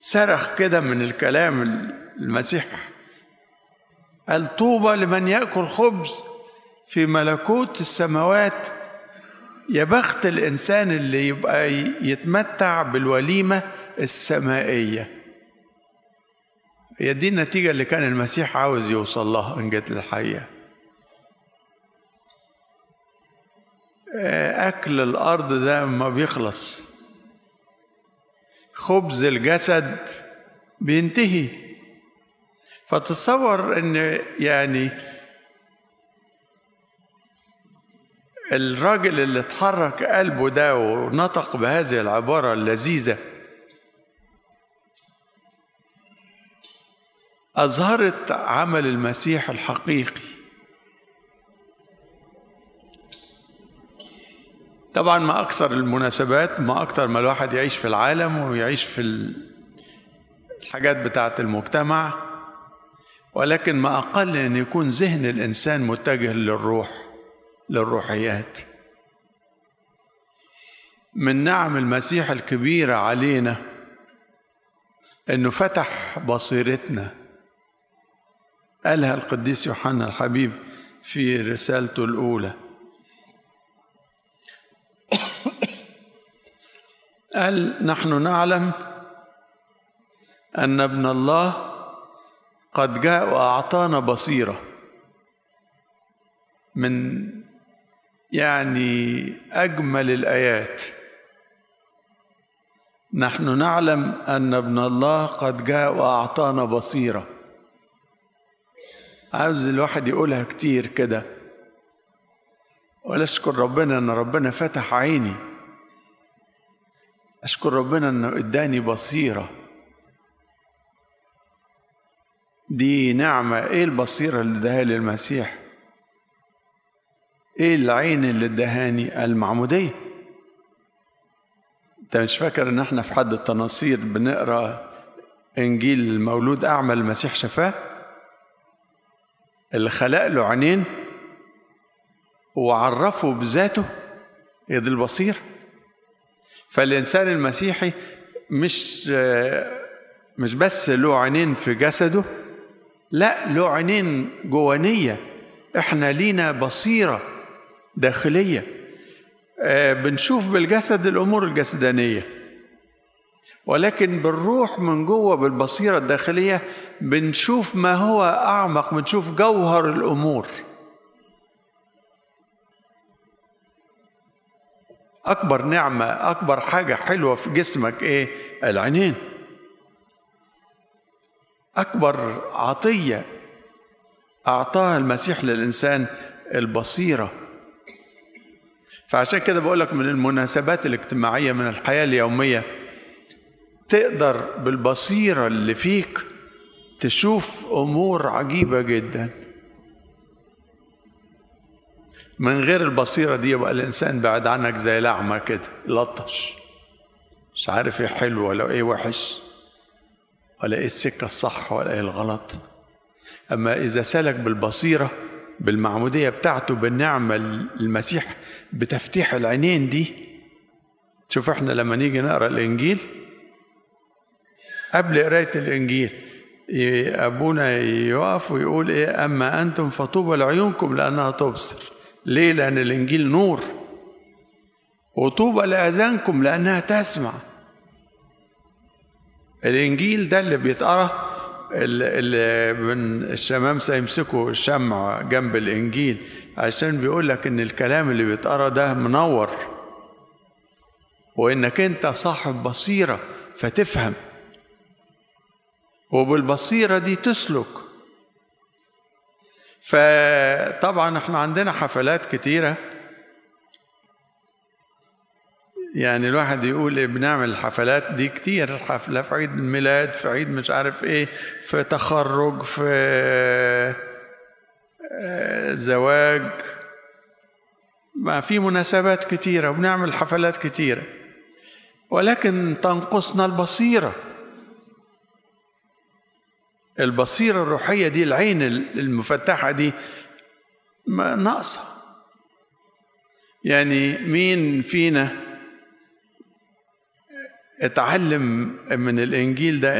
صرخ كده من الكلام المسيح قال طوبى لمن ياكل خبز في ملكوت السماوات يا بخت الانسان اللي يبقى يتمتع بالوليمه السمائيه هي دي النتيجه اللي كان المسيح عاوز يوصل لها ان جت الحقيقه اكل الارض ده ما بيخلص خبز الجسد بينتهي فتصور ان يعني الراجل اللي اتحرك قلبه ده ونطق بهذه العبارة اللذيذة أظهرت عمل المسيح الحقيقي طبعا ما أكثر المناسبات ما أكثر ما الواحد يعيش في العالم ويعيش في الحاجات بتاعة المجتمع ولكن ما أقل أن يكون ذهن الإنسان متجه للروح للروحيات من نعم المسيح الكبيرة علينا أنه فتح بصيرتنا قالها القديس يوحنا الحبيب في رسالته الأولى قال نحن نعلم أن ابن الله قد جاء وأعطانا بصيرة من يعني أجمل الآيات نحن نعلم أن ابن الله قد جاء وأعطانا بصيرة عاوز الواحد يقولها كتير كده ولا أشكر ربنا أن ربنا فتح عيني أشكر ربنا أنه إداني بصيرة دي نعمة إيه البصيرة اللي اداها لي المسيح إيه العين اللي ادهاني المعمودية أنت مش فاكر إن إحنا في حد التناصير بنقرأ إنجيل المولود أعمى المسيح شفاه اللي خلق له عينين وعرفه بذاته هي دي البصيره فالإنسان المسيحي مش مش بس له عينين في جسده لا له عينين جوانية احنا لينا بصيرة داخلية بنشوف بالجسد الأمور الجسدانية ولكن بالروح من جوه بالبصيرة الداخلية بنشوف ما هو أعمق بنشوف جوهر الأمور أكبر نعمة أكبر حاجة حلوة في جسمك إيه؟ العينين أكبر عطية أعطاها المسيح للإنسان البصيرة فعشان كده بقول لك من المناسبات الاجتماعية من الحياة اليومية تقدر بالبصيرة اللي فيك تشوف أمور عجيبة جداً من غير البصيرة دي يبقى الإنسان بعد عنك زي لعمة كده لطش مش عارف ايه حلو ولا ايه وحش ولا ايه السكة الصح ولا ايه الغلط أما إذا سلك بالبصيرة بالمعمودية بتاعته بالنعمة المسيح بتفتيح العينين دي شوف احنا لما نيجي نقرا الإنجيل قبل قراية الإنجيل أبونا يقف ويقول إيه أما أنتم فطوبى لعيونكم لأنها تبصر ليه؟ لأن الإنجيل نور وطوبى لأذانكم لأنها تسمع الإنجيل ده اللي بيتقرا اللي من الشمامسة يمسكوا الشمع جنب الإنجيل عشان بيقول لك إن الكلام اللي بيتقرا ده منور وإنك أنت صاحب بصيرة فتفهم وبالبصيرة دي تسلك فطبعا احنا عندنا حفلات كتيرة يعني الواحد يقول إيه بنعمل الحفلات دي كتير حفلة في عيد الميلاد في عيد مش عارف ايه في تخرج في زواج ما في مناسبات كتيرة وبنعمل حفلات كتيرة ولكن تنقصنا البصيره البصيرة الروحية دي العين المفتحة دي ناقصة يعني مين فينا اتعلم من الانجيل ده